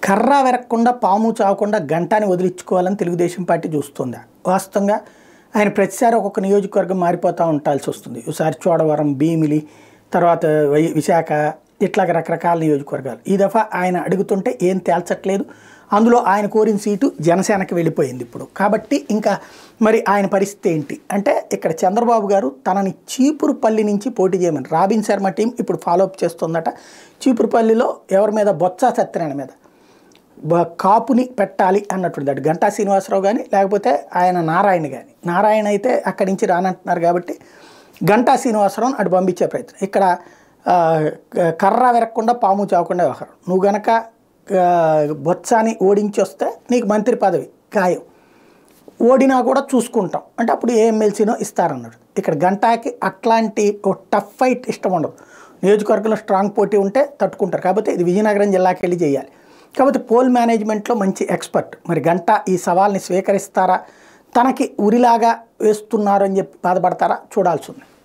కర్ర వెరక్కుండా పాము చావకుండా గంటాని వదిలించుకోవాలని తెలుగుదేశం పార్టీ చూస్తుంది వాస్తవంగా ఆయన ప్రతిసారి ఒక్కొక్క నియోజకవర్గం మారిపోతూ ఉండాల్సి వస్తుంది ఒకసారి చోడవరం భీమిలి తర్వాత వై- విశాఖ ఇట్లాగ రకరకాల నియోజకవర్గాలు ఈ దఫా ఆయన అడుగుతుంటే ఏం తేల్చట్లేదు అందులో ఆయన కోరిన సీటు జనసేనకి వెళ్ళిపోయింది ఇప్పుడు కాబట్టి ఇంకా మరి ఆయన పరిస్థితి ఏంటి అంటే ఇక్కడ చంద్రబాబు గారు తనని చీపురుపల్లి నుంచి పోటీ చేయమని రాబిన్ శర్మ టీం ఇప్పుడు ఫాలోఅప్ చేస్తుందట చీపురుపల్లిలో ఎవరి మీద బొత్స సత్యనారాయణ మీద బ- కాపుని పెట్టాలి అన్నట్టుంది అటు గంటా శ్రీనివాసరావు కానీ లేకపోతే ఆయన నారాయణ కానీ నారాయణ అయితే అక్కడి నుంచి రానంటున్నారు కాబట్టి గంటా శ్రీనివాసరావుని అటు పంపించే ప్రయత్నం ఇక్కడ ఆ, క- కర్ర వెరక్కుండా పాము చావకుండా వ్యవహారం నువ్వు గనక ఆ, బొత్సాని ఓడించి వస్తే నీకు మంత్రి పదవి ఖాయం ఓడినా కూడా చూసుకుంటాం అంటే అప్పుడు ఏ ఎమ్మెల్సీనో ఇస్తారన్నాడు ఇక్కడ గంటాకి అట్లాంటి ఓ టఫ్ ఫైట్ ఇష్టం ఉండదు నియోజకవర్గంలో స్ట్రాంగ్ పోటీ ఉంటే తట్టుకుంటారు కాకపోతే ఇది విజయనగరం జిల్లాకి వెళ్ళి చేయాలి కాబట్టి పోల్ మేనేజ్మెంట్లో మంచి ఎక్స్పర్ట్ మరి గంట ఈ సవాల్ని స్వీకరిస్తారా తనకి ఉరిలాగా వేస్తున్నారు అని చెప్పి బాధపడతారా చూడాల్సి ఉంది